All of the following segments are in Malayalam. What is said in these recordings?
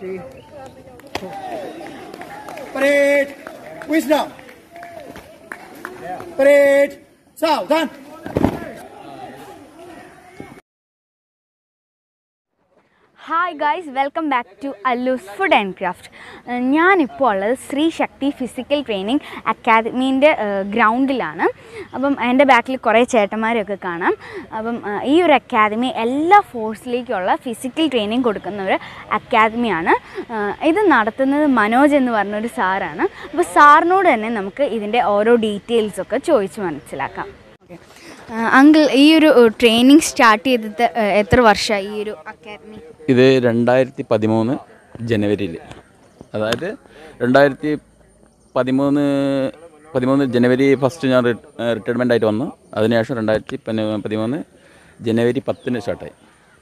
three, four. Parade. Wisdom. Parade. South. Done. Hi guys welcome back to Allu's food and craft ഞാനിപ്പോൾ ഉള്ളത് ശ്രീ ശക്തി ഫിസിക്കൽ ട്രെയിനിങ് അക്കാദമീൻ്റെ ഗ്രൗണ്ടിലാണ് അപ്പം എൻ്റെ ബാക്കിൽ കുറേ ചേട്ടന്മാരൊക്കെ കാണാം അപ്പം ആ, ഈ ഒരു അക്കാദമി എല്ലാ ഫോഴ്സിലേക്കുള്ള ഫിസിക്കൽ ട്രെയിനിങ് കൊടുക്കുന്ന ഒരു അക്കാദമിയാണ് ആ, ഇത് നടത്തുന്നത് മനോജ് എന്ന് പറഞ്ഞൊരു സാറാണ് അപ്പോൾ സാറിനോട് തന്നെ നമുക്ക് ഇതിൻ്റെ ഓരോ ഡീറ്റെയിൽസൊക്കെ ചോദിച്ച് മനസ്സിലാക്കാം അങ്കിൾ ഈ ഒരു ട്രെയിനിങ് സ്റ്റാർട്ട് ചെയ്തിട്ട് ആ, എത്ര വർഷമായി ഈ ഒരു അക്കാദമി ഇത് രണ്ടായിരത്തി പതിമൂന്ന് ജനുവരിയിൽ അതായത് രണ്ടായിരത്തി പതിമൂന്ന് പതിമൂന്ന് ജനുവരി ഫസ്റ്റ് ഞാൻ റിട്ടയർമെൻ്റ് ആയിട്ട് വന്നു അതിനുശേഷം രണ്ടായിരത്തി പതിമൂ- പതിമൂന്ന് ജനുവരി പത്തിന് സ്റ്റാർട്ടായി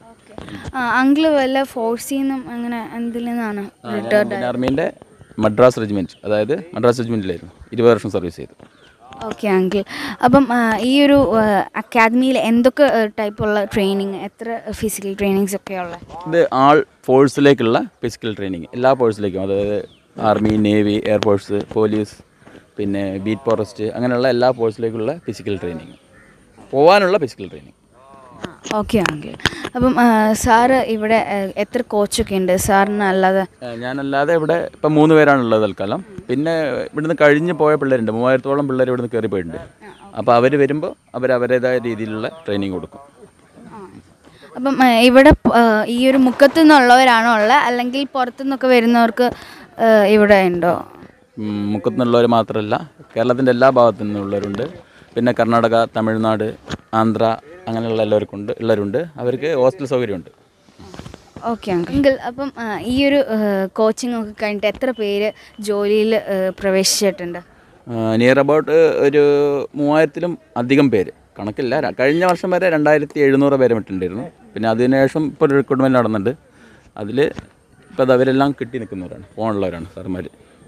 അങ്കിള് വല്ല ഫോഴ്സിൽ നിന്നും അങ്ങനെ എന്തിൽ നിന്നാണ് ഇന്ത്യൻ ആർമീൻ്റെ മദ്രാസ് റെജിമെൻറ്റ് അതായത് മദ്രാസ് റെജിമെൻറ്റിലായിരുന്നു ഇരുപത് വർഷം സർവീസ് ചെയ്തു ഓക്കെ അങ്കിൾ അപ്പം ആ, ഈ ഒരു അക്കാദമിയിൽ എന്തൊക്കെ ടൈപ്പുള്ള ട്രെയിനിങ് എത്ര ഫിസിക്കൽ ട്രെയിനിങ്സ് ഒക്കെ ഉള്ളത് ഇത് ആൾ ഫോഴ്സിലേക്കുള്ള ഫിസിക്കൽ ട്രെയിനിങ് എല്ലാ ഫോഴ്സിലേക്കും അതായത് ആർമി നേവി എയർഫോഴ്സ് പോലീസ് പിന്നെ ബീറ്റ് ഫോറസ്റ്റ് അങ്ങനെയുള്ള എല്ലാ ഫോഴ്സിലേക്കുള്ള ഫിസിക്കൽ ട്രെയിനിങ് പോകാനുള്ള ഫിസിക്കൽ ട്രെയിനിങ് ഓക്കെ അങ്കിൾ അപ്പം ആ, സാറ് ഇവിടെ ആ, എത്ര കോച്ചൊക്കെ ഉണ്ട് സാറിന് അല്ലാതെ ഏഹ് ഞാനല്ലാതെ ഇവിടെ ഇപ്പം മൂന്ന് പേരാണുള്ളത് തൽക്കാലം പിന്നെ ഇവിടുന്ന് കഴിഞ്ഞ് പോയ പിള്ളേരുണ്ട് മൂവായിരത്തോളം പിള്ളേർ ഇവിടുന്ന് കയറി പോയിട്ടുണ്ട് അപ്പോൾ അവർ വരുമ്പോൾ അവർ അവരുടേതായ രീതിയിലുള്ള ട്രെയിനിങ് കൊടുക്കും അപ്പം ആ, ഇവിടെ പ- ആ, ഈ ഒരു മുക്കത്തു നിന്നുള്ളവരാണോ ഉള്ളത് അല്ലെങ്കിൽ പുറത്തുനിന്നൊക്കെ വരുന്നവർക്ക് ആ, ഇവിടെ ഉണ്ടോ ഉം, മുക്കത്ത് നിന്നുള്ളവർ മാത്രമല്ല കേരളത്തിൻ്റെ എല്ലാ ഭാഗത്തു നിന്നുള്ളവരുണ്ട് പിന്നെ കർണാടക തമിഴ്നാട് ആന്ധ്ര അങ്ങനെയുള്ള എല്ലാവർക്കും ഉണ്ട് ഉള്ളവരുണ്ട് അവർക്ക് ഹോസ്റ്റൽ സൗകര്യമുണ്ട് ഓക്കെ അങ്കിൾ അപ്പം ആ, ഈ ഒരു കോച്ചിങ് ഒക്കെ കഴിഞ്ഞിട്ട് എത്ര പേര് ജോലിയിൽ പ്രവേശിച്ചിട്ടുണ്ട് നിയർ അബൌട്ട് ഒരു മൂവായിരത്തിലും അധികം പേര് കണക്കില്ല ര- കഴിഞ്ഞ വർഷം വരെ രണ്ടായിരത്തി എഴുന്നൂറ് പേരെ വിട്ടിട്ടുണ്ടായിരുന്നു പിന്നെ അതിനുശേഷം ഇപ്പോൾ ഒരു റിക്രൂട്ട്മെൻറ്റ് നടന്നുണ്ട് അതിൽ ഇപ്പോൾ അത് അവരെല്ലാം കിട്ടി നിൽക്കുന്നവരാണ് ഫോണുള്ളവരാണ് സാർമാർ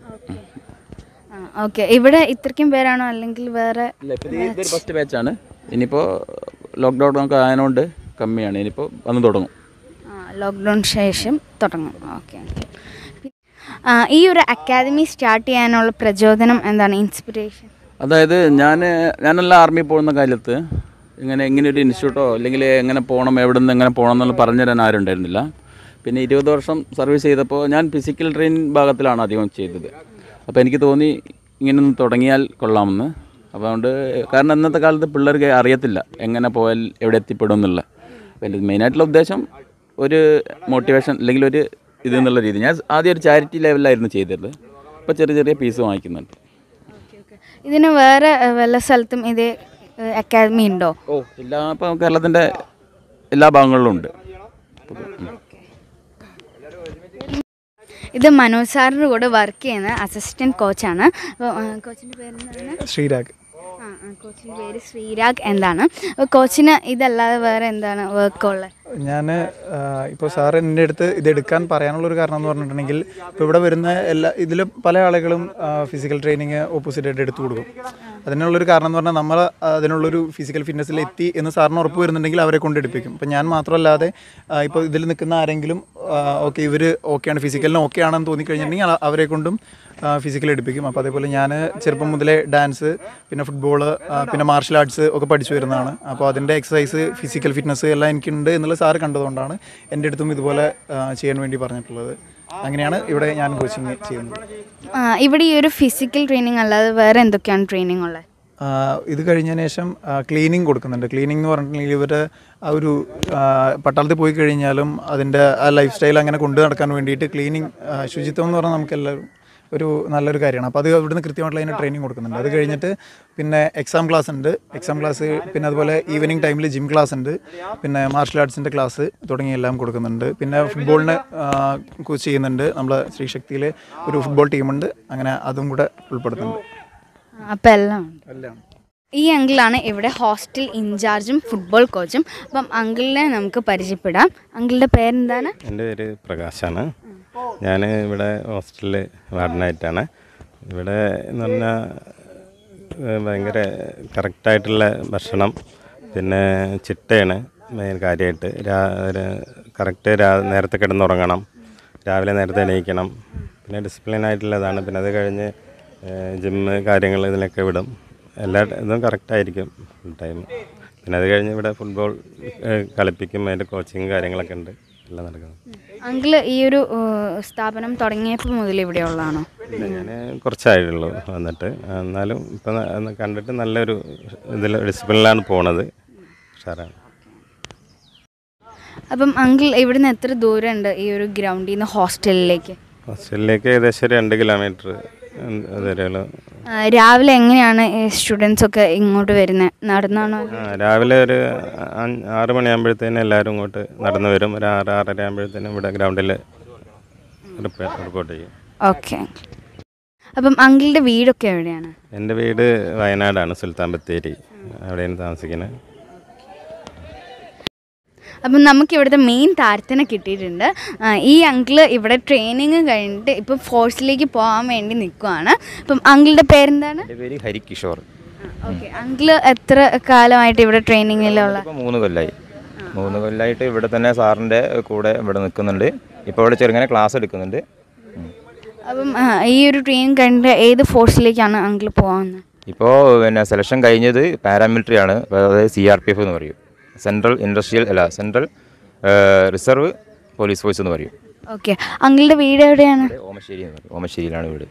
ഓക്കെ ഇവിടെ ഇത്രയ്ക്കും പേരാണോ അല്ലെങ്കിൽ വേറെ ഇല്ല ഇപ്പോൾ ഇത് ഇതൊരു ഫസ്റ്റ് ബാച്ചാണ് ഇനിയിപ്പോൾ ലോക്ക്ഡൗൺ ഒക്കെ ആയതുകൊണ്ട് കമ്മിയാണ് ഇനിയിപ്പോൾ വന്ന് തുടങ്ങും ലോക്ക്ഡൗൺ ശേഷം തുടങ്ങും ഓക്കെ ഈ ഒരു അക്കാദമി സ്റ്റാർട്ട് ചെയ്യാനുള്ള പ്രചോദനം എന്താണ് ഇൻസ്പിറേഷൻ അതായത് ഞാൻ ഞാനെല്ലാം ആർമി പോകുന്ന കാലത്ത് ഇങ്ങനെ ഇങ്ങനെ ഒരു ഇൻസ്റ്റിറ്റ്യൂട്ടോ അല്ലെങ്കിൽ എങ്ങനെ പോകണം എവിടെ നിന്ന് എങ്ങനെ പോകണം എന്നുള്ള പറഞ്ഞു തരാൻ ആരും ഉണ്ടായിരുന്നില്ല പിന്നെ ഇരുപത് വർഷം സർവീസ് ചെയ്തപ്പോൾ ഞാൻ ഫിസിക്കൽ ട്രെയിനിങ് ഭാഗത്തിലാണ് അധികം ചെയ്തത് അപ്പോൾ എനിക്ക് തോന്നി ഇങ്ങനെ ഒന്ന് തുടങ്ങിയാൽ കൊള്ളാമെന്ന് അപ്പോൾ അതുകൊണ്ട് കാരണം ഇന്നത്തെ കാലത്ത് പിള്ളേർക്ക് അറിയത്തില്ല എങ്ങനെ പോയാൽ എവിടെ എത്തിപ്പെടും എന്നുള്ള അപ്പോൾ എൻ്റെ മെയിനായിട്ടുള്ള ഉദ്ദേശം ഒരു മോട്ടിവേഷൻ അല്ലെങ്കിൽ ഒരു ഇത് എന്നുള്ള രീതി ഞാൻ ആദ്യം ഒരു ചാരിറ്റി ലെവലിലായിരുന്നു ചെയ്തത് ഇപ്പോൾ ചെറിയ ചെറിയ പീസ് വാങ്ങിക്കുന്നുണ്ട് ഇതിന് വേറെ ഏഹ്, വല്ല സ്ഥലത്തും ഇതേ അക്കാദമി ഉണ്ടോ ഓ എല്ലാ ഇപ്പം കേരളത്തിൻ്റെ എല്ലാ ഭാഗങ്ങളിലും ഉണ്ട് ഇത് മനോജ് സാറിൻ്റെ കൂടെ വർക്ക് ചെയ്യുന്ന അസിസ്റ്റൻറ്റ് കോച്ചാണ് അപ്പോൾ കോച്ചിൻ്റെ പേര് എന്താണ് ശ്രീരാഗ് ആ ആ, കോച്ചിൻ്റെ പേര് ശ്രീരാഗ് എന്താണ് അപ്പോൾ കോച്ചിന് ഇതല്ലാതെ വേറെ എന്താണ് വർക്കുള്ളത് ഞാൻ ഇപ്പോൾ സാർ എൻ്റെ അടുത്ത് ഇത് എടുക്കാൻ പറയാനുള്ളൊരു കാരണം എന്ന് പറഞ്ഞിട്ടുണ്ടെങ്കിൽ ഇപ്പോൾ ഇവിടെ വരുന്ന എല്ലാ ഇതിലും പല ആളുകളും ഫിസിക്കൽ ട്രെയിനിങ് ഓപ്പോസിറ്റ് ആയിട്ട് എടുത്തു കൊടുക്കും അതിനുള്ളൊരു കാരണം എന്ന് പറഞ്ഞാൽ നമ്മൾ അതിനുള്ളൊരു ഫിസിക്കൽ ഫിറ്റ്നസ്സിൽ എത്തി എന്ന് സാറിന് ഉറപ്പ് വരുന്നുണ്ടെങ്കിൽ അവരെ കൊണ്ട് എടുപ്പിക്കും ഇപ്പം ഞാൻ മാത്രമല്ലാതെ ഇപ്പോൾ ഇതിൽ നിൽക്കുന്ന ആരെങ്കിലും ഓക്കെ ഇവർ ഓക്കെയാണ് ഫിസിക്കലിന് ഓക്കെ ആണെന്ന് തോന്നിക്കഴിഞ്ഞിട്ടുണ്ടെങ്കിൽ അ- അവരെ കൊണ്ടും ഫിസിക്കൽ എടുപ്പിക്കും അപ്പോൾ അതേപോലെ ഞാൻ ചെറുപ്പം മുതലേ ഡാൻസ് പിന്നെ ഫുട്ബോൾ പിന്നെ മാർഷൽ ആർട്സ് ഒക്കെ പഠിച്ചു വരുന്നതാണ് അപ്പോൾ അതിൻ്റെ എക്സസൈസ് ഫിസിക്കൽ ഫിറ്റ്നസ് എല്ലാം എനിക്കുണ്ട് എന്നുള്ള സാറ് കണ്ടതുകൊണ്ടാണ് എൻ്റെ അടുത്തും ഇതുപോലെ ആ, ചെയ്യാൻ വേണ്ടി പറഞ്ഞിട്ടുള്ളത് അങ്ങനെയാണ് ഇവിടെ ഞാൻ കോച്ചിങ് ചെയ്യുന്നത് ആ, ഇവിടെ ഈ ഒരു ഫിസിക്കൽ ട്രെയിനിങ് അല്ലാതെ വേറെ എന്തൊക്കെയാണ് ട്രെയിനിങ് ഉള്ളത് ആ, ഇത് കഴിഞ്ഞതിന് ശേഷം ക്ലീനിങ് കൊടുക്കുന്നുണ്ട് ക്ലീനിങ് എന്ന് പറഞ്ഞിട്ടുണ്ടെങ്കിൽ ഇവർ ആ ഒരു ആ, പട്ടാളത്തിൽ പോയി കഴിഞ്ഞാലും അതിൻ്റെ ആ ലൈഫ് സ്റ്റൈൽ അങ്ങനെ കൊണ്ടു നടക്കാൻ വേണ്ടിയിട്ട് ക്ലീനിങ് ശുചിത്വം എന്ന് പറഞ്ഞാൽ നമുക്കെല്ലാവരും ഒരു നല്ലൊരു കാര്യമാണ് അപ്പോൾ അത് ഇവിടുന്ന് കൃത്യമായിട്ടുള്ള അതിന് ട്രെയിനിങ് കൊടുക്കുന്നുണ്ട് അത് കഴിഞ്ഞിട്ട് പിന്നെ എക്സാം ക്ലാസ് ഉണ്ട് എക്സാം ക്ലാസ് പിന്നെ അതുപോലെ ഈവനിങ് ടൈമിൽ ജിം ക്ലാസ് ഉണ്ട് പിന്നെ മാർഷൽ ആർട്സിൻ്റെ ക്ലാസ് തുടങ്ങിയ എല്ലാം കൊടുക്കുന്നുണ്ട് പിന്നെ ഫുട്ബോളിന് കോച്ച് ചെയ്യുന്നുണ്ട് നമ്മളെ ശ്രീശക്തിയിൽ ഒരു ഫുട്ബോൾ ടീമുണ്ട് അങ്ങനെ അതും കൂടെ ഉൾപ്പെടുത്തുന്നുണ്ട് അപ്പം എല്ലാം ഉണ്ട് എല്ലാം ഈ അങ്കിളാണ് ഇവിടെ ഹോസ്റ്റൽ ഇൻചാർജും ഫുട്ബോൾ കോച്ചും അപ്പം അങ്കിളിനെ നമുക്ക് പരിചയപ്പെടാം അങ്കിളുടെ പേരെന്താണ് എൻ്റെ പേര് പ്രകാശാണ് ഞാൻ ഇവിടെ ഹോസ്റ്റലിൽ വാർഡനായിട്ടാണ് ഇവിടെ എന്ന് പറഞ്ഞാൽ ഏഹ്, ഭയങ്കര കറക്റ്റായിട്ടുള്ള ഭക്ഷണം പിന്നെ ചിട്ടയാണ് മെയിൻ കാര്യമായിട്ട് രാ കറക്റ്റ് രാ നേരത്തെ കിടന്നുറങ്ങണം രാവിലെ നേരത്തെ എണീക്കണം പിന്നെ ഡിസിപ്ലിൻ ആയിട്ടുള്ളതാണ് പിന്നെ അത് കഴിഞ്ഞ് ജിമ്മ് കാര്യങ്ങൾ ഇതിലൊക്കെ വിടും എല്ലാ ഇതും കറക്റ്റായിരിക്കും ഫുൾ ടൈം പിന്നെ അത് കഴിഞ്ഞ് ഇവിടെ ഫുട്ബോൾ ഏഹ്, കളിപ്പിക്കും അതിൻ്റെ കോച്ചിങ് കാര്യങ്ങളൊക്കെ ഉണ്ട് എല്ലാം നടക്കുന്നത് അങ്കിള് ഈ ഒരു ഏഹ്, സ്ഥാപനം തുടങ്ങിയപ്പോൾ മുതൽ ഇവിടെ ഉള്ളതാണോ ഇല്ല ഞാൻ കുറച്ചായിട്ടുള്ളൂ വന്നിട്ട് എന്നാലും ഇപ്പം കണ്ടിട്ട് നല്ലൊരു ഇതിൽ ഡിസിപ്ലിനിലാണ് പോണത് ഉഷാറാണ് അപ്പം അങ്കിൾ ഇവിടുന്ന് എത്ര ദൂരമുണ്ട് ഈ ഒരു ഗ്രൗണ്ടിൽ നിന്ന് ഹോസ്റ്റലിലേക്ക് ഹോസ്റ്റലിലേക്ക് ഏകദേശം ഒരു രണ്ട് കിലോമീറ്റർ അതുവരെയുള്ള ആ, രാവിലെ എങ്ങനെയാണ് സ്റ്റുഡൻസ് ഒക്കെ ഇങ്ങോട്ട് വരുന്നത് നടന്നാണോ ആ, രാവിലെ ഒരു അഞ്ച് ആറ് മണിയാകുമ്പോഴത്തേനും എല്ലാവരും ഇങ്ങോട്ട് നടന്നു വരും ഒരു ആറ് ആറര ആകുമ്പോഴത്തേനും ഇവിടെ ഗ്രൗണ്ടിൽ റിപ്പോർട്ട് ചെയ്യും ഓക്കെ അപ്പം അങ്കിളുടെ വീടൊക്കെ എവിടെയാണ് എൻ്റെ വീട് വയനാടാണ് സുൽത്താൻ ബത്തേരി അവിടെയാണ് താമസിക്കുന്നത് അപ്പം നമുക്ക് ഇവിടുത്തെ മെയിൻ താരത്തിനെ കിട്ടിയിട്ടുണ്ട് ആ, ഈ അങ്കിള് ഇവിടെ ട്രെയിനിങ് കഴിഞ്ഞിട്ട് ഇപ്പം ഫോഴ്സിലേക്ക് പോകാൻ വേണ്ടി നിൽക്കുവാണ് അപ്പം അങ്കിളുടെ പേരെന്താണ് എൻ്റെ പേര് ഹരികിഷോർ ഓക്കെ അങ്കിള് എത്ര കാലമായിട്ട് ഇവിടെ ട്രെയിനിങ്ങിലുള്ള ഇപ്പോൾ മൂന്ന് കൊല്ലമായി മൂന്ന് കൊല്ലമായിട്ട് ഇവിടെ തന്നെ സാറിൻ്റെ കൂടെ ഇവിടെ നിൽക്കുന്നുണ്ട് ഇപ്പോൾ ഇവിടെ ചെറുങ്ങനെ ക്ലാസ് എടുക്കുന്നുണ്ട് ഉം. അപ്പം ആ, ഈ ഒരു ട്രെയിനിങ് കഴിഞ്ഞിട്ട് ഏത് ഫോഴ്സിലേക്കാണ് അങ്കിൾ പോകുന്നത് ഇപ്പോൾ പിന്നെ സെലക്ഷൻ കഴിഞ്ഞത് പാരാമിലിറ്ററി ആണ് അതായത് സി ആർ പി എഫ് എന്ന് പറയും സെൻട്രൽ ഇൻഡസ്ട്രിയൽ അല്ല സെൻട്രൽ റിസർവ് പോലീസ് ഫോഴ്സ് എന്ന് പറയും ഓക്കെ അങ്കിളുടെ വീട് എവിടെയാണ് ഇവിടെ ഓമശ്ശേരി എന്ന് പറയും ഓമശ്ശേരിയിലാണ് വീട്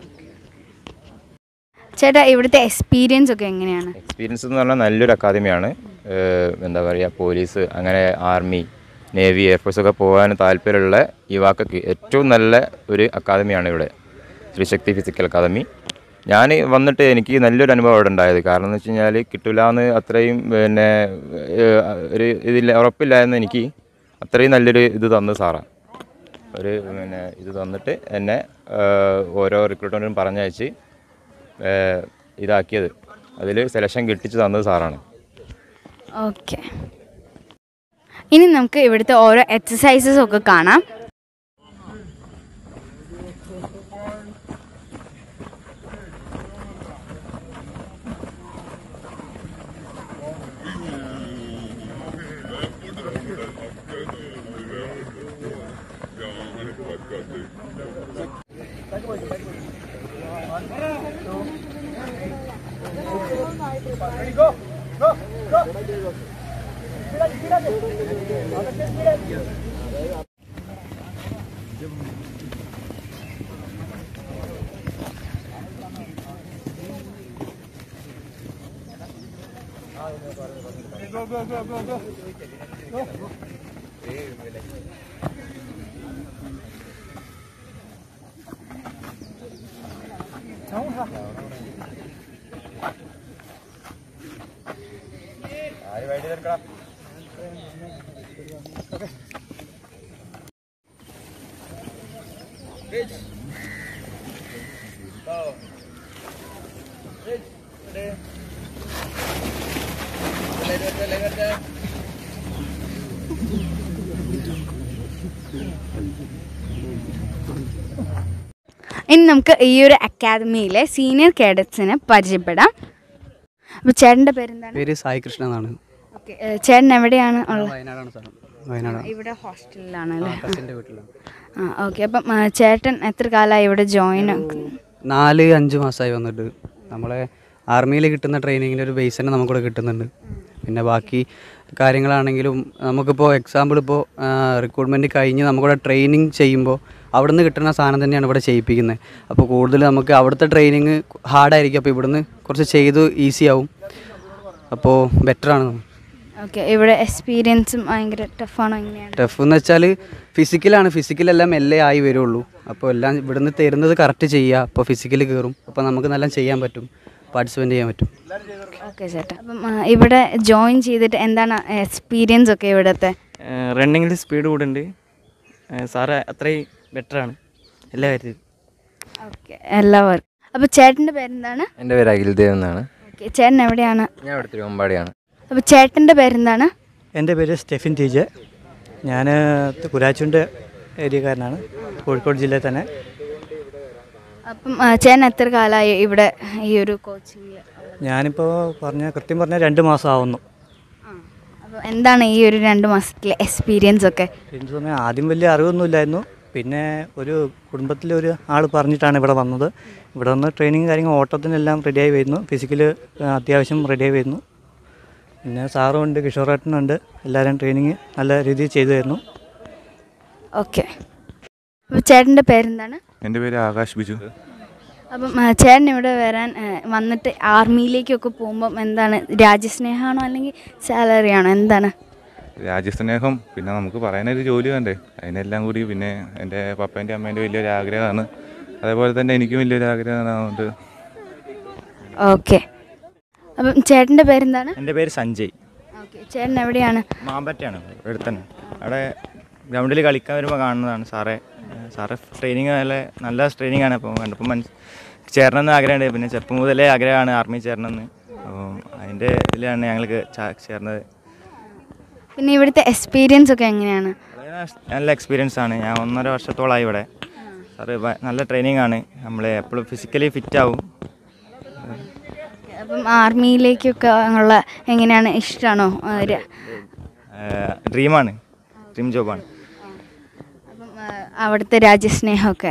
ചേട്ടാ ഇവിടുത്തെ എക്സ്പീരിയൻസ് ഒക്കെ എങ്ങനെയാണ് എക്സ്പീരിയൻസ് എന്ന് പറഞ്ഞാൽ നല്ലൊരു അക്കാദമിയാണ് ഏഹ് എന്താ പറയുക പോലീസ് അങ്ങനെ ആർമി നേവി എയർഫോഴ്സ് ഒക്കെ പോകാൻ താല്പര്യമുള്ള യുവാക്കൾക്ക് ഏറ്റവും നല്ല ഒരു അക്കാദമിയാണ് ഇവിടെ ശ്രീശക്തി ഫിസിക്കൽ അക്കാദമി ഞാൻ വന്നിട്ട് എനിക്ക് നല്ലൊരു അനുഭവം അവിടെ ഉണ്ടായത് കാരണം എന്ന് വെച്ച് കഴിഞ്ഞാൽ കിട്ടില്ല എന്ന് അത്രയും പിന്നെ ഏഹ് ഒരു ഇതില്ല ഉറപ്പില്ലായിരുന്നു എനിക്ക് അത്രയും നല്ലൊരു ഇത് തന്നു സാറാണ് ഒരു പിന്നെ ഇത് തന്നിട്ട് എന്നെ ഏഹ് ഓരോ റിക്രൂട്ട്മെൻറ്റും പറഞ്ഞയച്ച് ഏഹ് ഇതാക്കിയത് അതിൽ സെലക്ഷൻ കിട്ടിച്ച് തന്നത് സാറാണ് ഓക്കെ ഇനി നമുക്ക് ഇവിടുത്തെ ഓരോ എക്സസൈസസ് ഒക്കെ കാണാം ഇനി നമുക്ക് ഈ ഒരു അക്കാദമിയിലെ സീനിയർ കേഡറ്റ്സിനെ പരിചയപ്പെടാം അപ്പോൾ ചേട്ടൻ്റെ പേരെന്താണ് പേര് സായി കൃഷ്ണ എന്നാണ് ഓക്കെ ചേട്ടൻ എവിടെയാണ് ഉള്ളത് വയനാടാണ് സ്ഥലം വയനാടാണ് ഇവിടെ ഹോസ്റ്റലിലാണ് അല്ലേ കസിൻ്റെ വീട്ടിലാണ് ആ ഓക്കെ അപ്പം ആ, ചേട്ടൻ എത്ര കാലമായി ഇവിടെ ജോയിൻ നാല് അഞ്ച് മാസമായി വന്നിട്ട് നമ്മളെ ആർമിയിൽ കിട്ടുന്ന ട്രെയിനിങ്ങിൻ്റെ ഒരു ബേസ് തന്നെ നമുക്കിവിടെ കിട്ടുന്നുണ്ട് പിന്നെ ബാക്കി കാര്യങ്ങളാണെങ്കിലും നമുക്കിപ്പോൾ എക്സാമ്പിൾ ഇപ്പോൾ റിക്രൂട്ട്മെൻറ്റ് കഴിഞ്ഞ് നമുക്കിവിടെ ട്രെയിനിങ് ചെയ്യുമ്പോൾ അവിടെ നിന്ന് കിട്ടുന്ന സാധനം തന്നെയാണ് ഇവിടെ ചെയ്യിപ്പിക്കുന്നത് അപ്പോൾ കൂടുതൽ നമുക്ക് അവിടുത്തെ ട്രെയിനിങ് ഹാർഡായിരിക്കും അപ്പോൾ ഇവിടുന്ന് കുറച്ച് ചെയ്ത് ഈസി ആവും അപ്പോൾ ബെറ്ററാണ് നമുക്ക് ഓക്കെ ഇവിടെ എക്സ്പീരിയൻസും ഭയങ്കര ടഫാണോ എങ്ങനെയാണ് ടഫ് എന്ന് വെച്ചാൽ ഫിസിക്കലാണ് ഫിസിക്കലെല്ലാം മെല്ലെ ആയി വരുള്ളൂ അപ്പോൾ എല്ലാം ഇവിടുന്ന് തരുന്നത് കറക്റ്റ് ചെയ്യുക അപ്പോൾ ഫിസിക്കൽ കയറും അപ്പോൾ നമുക്ക് നല്ല ചെയ്യാൻ പറ്റും പാർട്ടിസിപ്പേറ്റ് ചെയ്യാൻ പറ്റും ഓക്കെ ചേട്ടാ അപ്പം ആ, ഇവിടെ ജോയിൻ ചെയ്തിട്ട് എന്താണ് എക്സ്പീരിയൻസ് ഒക്കെ ഇവിടുത്തെ റണ്ണിങ്ങിൽ സ്പീഡ് കൂടുണ്ട് സാറ് അത്രയും ബെറ്ററാണ് എല്ലാ കാര്യത്തിലും ഓക്കെ എല്ലാവർക്കും അപ്പോൾ ചേട്ടൻ്റെ പേരെന്താണ് എൻ്റെ പേര് അഖിൽദേവ് എന്നാണ് ഓക്കെ ചേട്ടൻ എവിടെയാണ് ഞാൻ ഇവിടെ തിരുവമ്പാടിയാണ് അപ്പോൾ ചേട്ടൻ്റെ പേരെന്താണ് എൻ്റെ പേര് സ്റ്റെഫിൻ ടി ജെ ഞാൻ കുരാച്ചുണ്ട് ഏരിയക്കാരനാണ് കോഴിക്കോട് ജില്ലയിൽ തന്നെ അപ്പം ആ, ചേട്ടൻ എത്ര കാലമായി ഇവിടെ ഈ ഒരു കോച്ചിങ്ങിൽ ഞാനിപ്പോൾ പറഞ്ഞ കൃത്യം പറഞ്ഞാൽ രണ്ട് മാസം ആവുന്നു അപ്പോൾ എന്താണ് ഈ ഒരു രണ്ട് മാസത്തിലെ എക്സ്പീരിയൻസ് ഒക്കെ എനിക്ക് സമയം ആദ്യം വലിയ അറിവൊന്നുമില്ലായിരുന്നു പിന്നെ ഒരു കുടുംബത്തിലെ ഒരു ആൾ പറഞ്ഞിട്ടാണ് ഇവിടെ വന്നത് ഇവിടെ വന്ന് ട്രെയിനിങ് കാര്യങ്ങൾ ഓട്ടത്തിനെല്ലാം റെഡിയായി വരുന്നു ഫിസിക്കൽ അത്യാവശ്യം റെഡിയായി വരുന്നു പിന്നെ സാറും ഉണ്ട് കിഷോറേട്ടനുണ്ട് എല്ലാവരും ട്രെയിനിങ് നല്ല രീതിയിൽ ചെയ്തു തരുന്നു ഓക്കെ അപ്പോൾ ചേട്ടൻ്റെ പേരെന്താണ് എൻ്റെ പേര് ആകാശ് ബിജു അപ്പം ആ, ചേട്ടൻ ഇവിടെ വരാൻ ആ, വന്നിട്ട് ആർമിയിലേക്കൊക്കെ പോകുമ്പം എന്താണ് രാജ്യസ്നേഹമാണോ അല്ലെങ്കിൽ സാലറി ആണോ എന്താണ് രാജ്യസ്നേഹം പിന്നെ നമുക്ക് പറയാനൊരു ജോലി വേണ്ടേ അതിനെല്ലാം കൂടി പിന്നെ എൻ്റെ പപ്പേൻ്റെ അമ്മേൻ്റെ വലിയൊരു ആഗ്രഹമാണ് അതേപോലെ തന്നെ എനിക്കും വലിയൊരു ആഗ്രഹമാണ് അതുകൊണ്ട് ഓക്കെ അപ്പം ചേട്ടൻ്റെ പേരെന്താണ് എൻ്റെ പേര് സഞ്ജയ് ഓക്കെ ചേട്ടൻ എവിടെയാണ് മാമ്പറ്റാണ് ഇവിടെ തന്നെ അവിടെ ഗ്രൗണ്ടിൽ കളിക്കാൻ വരുമ്പോൾ കാണുന്നതാണ് സാറേ ഏഹ് സാറ് ട്രെയിനിങ് നല്ല നല്ല ട്രെയിനിങ് ആണ് അപ്പോൾ കണ്ടപ്പോൾ മനസ്സ് ചേരണമെന്ന് ആഗ്രഹമുണ്ട് പിന്നെ ചെറുപ്പം മുതലേ ആഗ്രഹമാണ് ആർമി ചേരണമെന്ന് അപ്പോൾ അതിൻ്റെ ഇതിലാണ് ഞങ്ങൾക്ക് ചാ- ചേർന്നത് പിന്നെ ഇവിടുത്തെ എക്സ്പീരിയൻസ് ഒക്കെ എങ്ങനെയാണ് വളരെ നല്ല എക്സ്പീരിയൻസ് ആണ് ഞാൻ ഒന്നര വർഷത്തോളമായി ഇവിടെ സാറ് ഭ- നല്ല ട്രെയിനിങ് ആണ് നമ്മൾ എപ്പോഴും ഫിസിക്കലി ഫിറ്റ് ആവും അപ്പം ആർമിയിലേക്കൊക്കെ ഉള്ള എങ്ങനെയാണ് ഇഷ്ടമാണോ ഡ്രീമാണ് ഡ്രീം ജോബാണ് അപ്പം ആ, അവിടുത്തെ രാജ്യസ്നേഹമൊക്കെ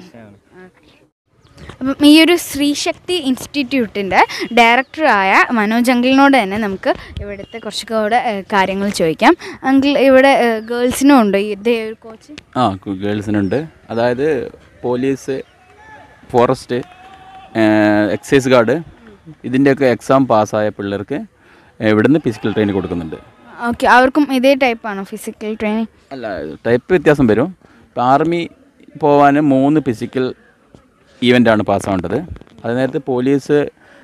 അപ്പം ഈ ഒരു ശ്രീശക്തി ഇൻസ്റ്റിറ്റ്യൂട്ടിൻ്റെ ഡയറക്ടറായ മനോജ് അങ്കിളിനോട് തന്നെ നമുക്ക് ഇവിടുത്തെ കുറച്ചൊക്കെ കൂടെ ഏ, കാര്യങ്ങൾ ചോദിക്കാം അങ്കിൾ ഇവിടെ ഗേൾസിനും ഉണ്ട് ഇതേ ഒരു കോച്ച് ആ കു- ഗേൾസിനുണ്ട് അതായത് പോലീസ് ഫോറസ്റ്റ് എക്സൈസ് ഗാർഡ് ഇതിൻ്റെയൊക്കെ എക്സാം പാസ്സായ പിള്ളേർക്ക് ഇവിടുന്ന് ഫിസിക്കൽ ട്രെയിനിങ് കൊടുക്കുന്നുണ്ട് ഓക്കെ അവർക്കും ഇതേ ടൈപ്പാണോ ഫിസിക്കൽ ട്രെയിനിങ് അല്ല ടൈപ്പ് വ്യത്യാസം വരും ഇപ്പം ആർമി പോവാൻ മൂന്ന് ഫിസിക്കൽ ഈവൻ്റാണ് പാസ്സാവേണ്ടത് അത് നേരത്തെ പോലീസ്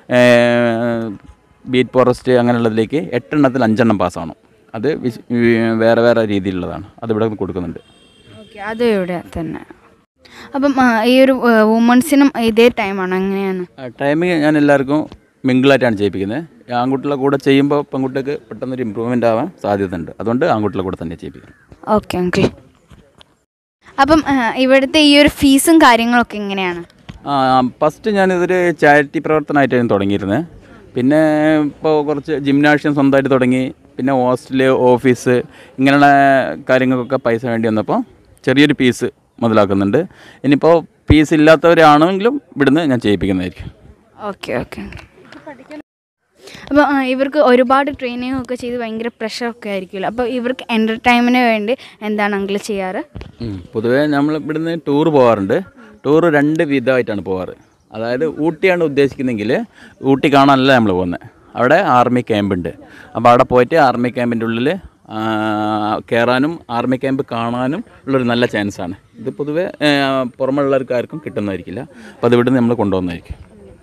ബീറ്റ് ഫോറസ്റ്റ് അങ്ങനെയുള്ളതിലേക്ക് എട്ടെണ്ണത്തിൽ അഞ്ചെണ്ണം പാസ്സാവണം അത് വിശ്- വി- വേറെ വേറെ രീതിയിലുള്ളതാണ് അത് ഇവിടെ കൊടുക്കുന്നുണ്ട് ഓക്കെ അതും ഇവിടെ തന്നെ അപ്പം ആ, ഈ ഒരു വുമൺസിനും ഇതേ ടൈമാണോ എങ്ങനെയാണ് ടൈമിങ് ഞാൻ എല്ലാവർക്കും മിങ്കിളായിട്ടാണ് ചെയ്യിപ്പിക്കുന്നത് ആൺകുട്ടികളെ കൂടെ ചെയ്യുമ്പോൾ പെൺകുട്ടിക്ക് പെട്ടെന്നൊരു ഇമ്പ്രൂവ്മെൻ്റ് ആവാൻ സാധ്യതയുണ്ട് അതുകൊണ്ട് ആൺകുട്ടികളെ കൂടെ തന്നെ ചെയ്യിപ്പിക്കുന്നത് ഓക്കെ അങ്കിൾ അപ്പം ആ, ഇവിടുത്തെ ഈ ഒരു ഫീസും കാര്യങ്ങളൊക്കെ എങ്ങനെയാണ് ഫസ്റ്റ് ഞാനിതൊരു ചാരിറ്റി പ്രവർത്തനമായിട്ടായിരുന്നു തുടങ്ങിയിരുന്നത് പിന്നെ ഇപ്പോൾ കുറച്ച് ജിംനാഷ്യം സ്വന്തമായിട്ട് തുടങ്ങി പിന്നെ ഹോസ്റ്റല് ഓഫീസ് ഇങ്ങനെയുള്ള കാര്യങ്ങൾക്കൊക്കെ പൈസ വേണ്ടി വന്നപ്പോൾ ചെറിയൊരു പീസ് മുതലാക്കുന്നുണ്ട് ഇനിയിപ്പോൾ ഫീസ് ഇല്ലാത്തവരാണെങ്കിലും ഇവിടുന്ന് ഞാൻ ചെയ്യിപ്പിക്കുന്നതായിരിക്കും ഓക്കെ ഓക്കെ അപ്പോൾ ആ, ഇവർക്ക് ഒരുപാട് ട്രെയിനിങ് ഒക്കെ ചെയ്ത് ഭയങ്കര പ്രഷറൊക്കെ ആയിരിക്കുമല്ലോ അപ്പോൾ ഇവർക്ക് എൻ്റർടൈൻമെൻറ്റിന് വേണ്ടി എന്താണ് അങ്കിൾ ചെയ്യാറ് ഉം. പൊതുവേ നമ്മൾ ഇവിടുന്ന് ടൂർ പോകാറുണ്ട് ടൂർ രണ്ട് വിധമായിട്ടാണ് പോകാറ് അതായത് ഊട്ടിയാണ് ഉദ്ദേശിക്കുന്നതെങ്കിൽ ഊട്ടി കാണാനല്ല നമ്മൾ പോകുന്നത് അവിടെ ആർമി ക്യാമ്പുണ്ട് അപ്പോൾ അവിടെ പോയിട്ട് ആർമി ക്യാമ്പിൻ്റെ ഉള്ളിൽ കയറാനും ആർമി ക്യാമ്പ് കാണാനും ഉള്ളൊരു നല്ല ചാൻസാണ് ഇത് പൊതുവേ ആ, പുറമുള്ളവർക്ക് ആർക്കും കിട്ടുന്നതായിരിക്കില്ല അപ്പോൾ അത് ഇവിടുന്ന് നമ്മൾ കൊണ്ടുപോകുന്നതായിരിക്കും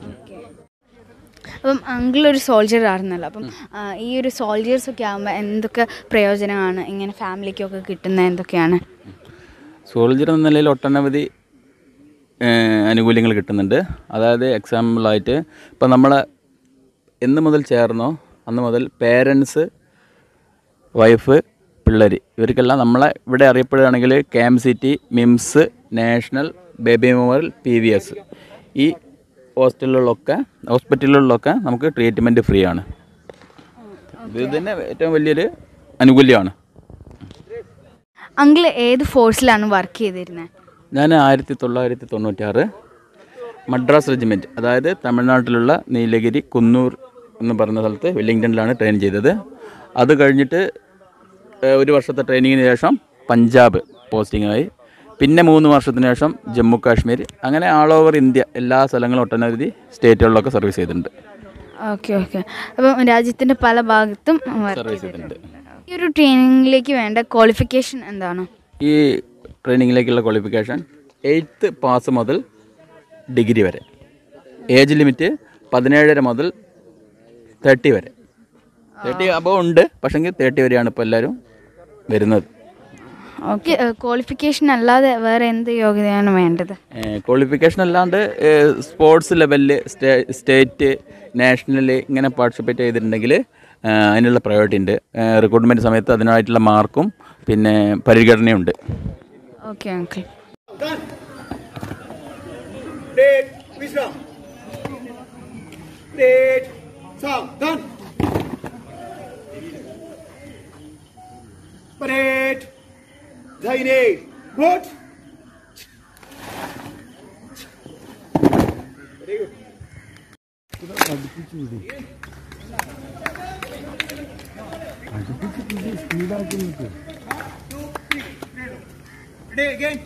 അപ്പം അങ്കിൾ ഒരു സോൾജർ ആയിരുന്നല്ലോ അപ്പം ആ, ഈ ഒരു സോൾജേഴ്സ് ഒക്കെ ആകുമ്പോൾ എന്തൊക്കെ പ്രയോജനമാണ് ഇങ്ങനെ ഫാമിലിക്കൊക്കെ കിട്ടുന്ന എന്തൊക്കെയാണ് സോൾജർ എന്ന നിലയിൽ ഒട്ടനവധി ആനുകൂല്യങ്ങൾ കിട്ടുന്നുണ്ട് അതായത് എക്സാമ്പിളായിട്ട് ഇപ്പം നമ്മൾ എന്ന് മുതൽ ചേർന്നോ അന്ന് മുതൽ പേരൻസ് വൈഫ് പിള്ളേർ ഇവർക്കെല്ലാം നമ്മളെ ഇവിടെ അറിയപ്പെടുകയാണെങ്കിൽ K M C T MIMS national baby memorial P V S ഈ ഹോസ്റ്റലുകളിലൊക്കെ ഹോസ്പിറ്റലുകളിലൊക്കെ നമുക്ക് ട്രീറ്റ്മെൻറ്റ് ഫ്രീ ആണ് ഇത് തന്നെ ഏറ്റവും വലിയൊരു ആനുകൂല്യമാണ് അങ്കിൾ ഏത് ഫോഴ്സിലാണ് വർക്ക് ചെയ്തിരുന്നത് ഞാൻ ആയിരത്തി തൊള്ളായിരത്തി തൊണ്ണൂറ്റാറ് മദ്രാസ് റെജിമെൻറ്റ് അതായത് തമിഴ്നാട്ടിലുള്ള നീലഗിരി കുന്നൂർ എന്ന് പറയുന്ന സ്ഥലത്ത് വെല്ലിംഗ്ടണിലാണ് ട്രെയിൻ ചെയ്തത് അത് കഴിഞ്ഞിട്ട് ഏഹ്, ഒരു വർഷത്തെ ട്രെയിനിങ്ങിന് ശേഷം പഞ്ചാബ് പോസ്റ്റിങ്ങായി പിന്നെ മൂന്ന് വർഷത്തിന് ശേഷം ജമ്മു കാശ്മീർ അങ്ങനെ ആൾ ഓവർ ഇന്ത്യ എല്ലാ സ്ഥലങ്ങളും ഒട്ടനവധി സ്റ്റേറ്റുകളിലൊക്കെ സർവീസ് ചെയ്തിട്ടുണ്ട് ഓക്കെ ഓക്കെ അപ്പം രാജ്യത്തിൻ്റെ പല ഭാഗത്തും വർക്ക് സർവീസ് ചെയ്തിട്ടുണ്ട് ചെയ്തിട്ടുണ്ട് ഈ ഒരു ട്രെയിനിങ്ങിലേക്ക് വേണ്ട ക്വാളിഫിക്കേഷൻ എന്താണ് ഈ ട്രെയിനിങ്ങിലേക്കുള്ള ക്വാളിഫിക്കേഷൻ എയ്ത്ത് പാസ് മുതൽ ഡിഗ്രി വരെ ഏജ് ലിമിറ്റ് പതിനേഴര മുതൽ തേർട്ടി വരെ തേർട്ടി അബവ് ഉണ്ട് പക്ഷെങ്കിൽ തേർട്ടി വരെയാണ് ഇപ്പോൾ എല്ലാവരും വരുന്നത് ഓക്കെ ക്വാളിഫിക്കേഷൻ അല്ലാതെ വേറെ എന്ത് യോഗ്യതയാണ് വേണ്ടത് ക്വാളിഫിക്കേഷൻ അല്ലാണ്ട് സ്പോർട്സ് ലെവലിൽ സ്റ്റേ സ്റ്റേറ്റ് നാഷണൽ ഇങ്ങനെ പാർട്ടിസിപ്പേറ്റ് ചെയ്തിട്ടുണ്ടെങ്കിൽ അതിനുള്ള പ്രയോറിറ്റി ഉണ്ട് റിക്രൂട്ട്മെൻറ്റ് സമയത്ത് അതിനായിട്ടുള്ള മാർക്കും പിന്നെ പരിഗണനയുണ്ട് okay uncle State wisdom. State sound. Done. Parade. Zaine. Good. Ready, again.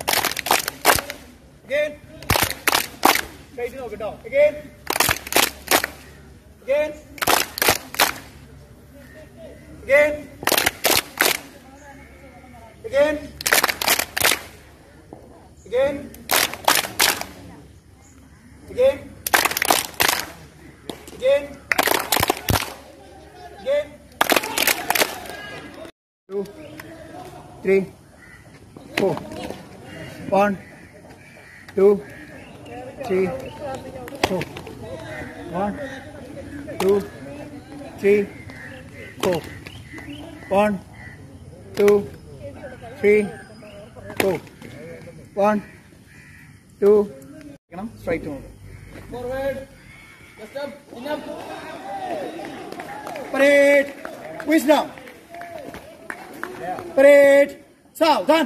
Again. Straight നോക്കട്ടോ. Again. Again. Again. Again. Again. Again. Again. Again. Two, three, four. One, two, three, four. One, two, three, four. One, two, three, four. One, two. Straight on. Forward. Just up. Enough. Parade. Wisdom. Parade. Southern.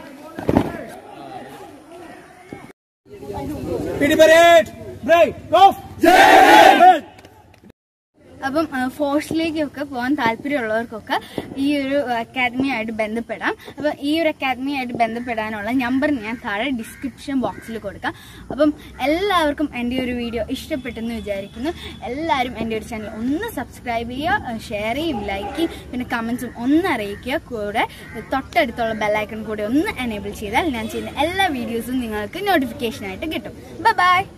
PD parade. Break. Off. Jai അപ്പം ഫോഴ്സിലേക്കൊക്കെ പോകാൻ താല്പര്യമുള്ളവർക്കൊക്കെ ഈ ഒരു അക്കാദമിയായിട്ട് ബന്ധപ്പെടാം അപ്പം ഈ ഒരു അക്കാദമിയായിട്ട് ബന്ധപ്പെടാനുള്ള നമ്പർ ഞാൻ താഴെ ഡിസ്ക്രിപ്ഷൻ ബോക്സിൽ കൊടുക്കാം അപ്പം എല്ലാവർക്കും എൻ്റെ ഒരു വീഡിയോ ഇഷ്ടപ്പെട്ടെന്ന് വിചാരിക്കുന്നു എല്ലാവരും എൻ്റെ ഒരു ചാനൽ ഒന്ന് സബ്സ്ക്രൈബ് ചെയ്യുക ഷെയർ ചെയ്യും ലൈക്ക് ചെയ്യും പിന്നെ കമൻസും ഒന്ന് അറിയിക്കുക കൂടെ തൊട്ടടുത്തുള്ള ബെല്ലൈക്കൺ കൂടി ഒന്ന് എനേബിൾ ചെയ്താൽ ഞാൻ ചെയ്യുന്ന എല്ലാ വീഡിയോസും നിങ്ങൾക്ക് നോട്ടിഫിക്കേഷനായിട്ട് കിട്ടും ബൈ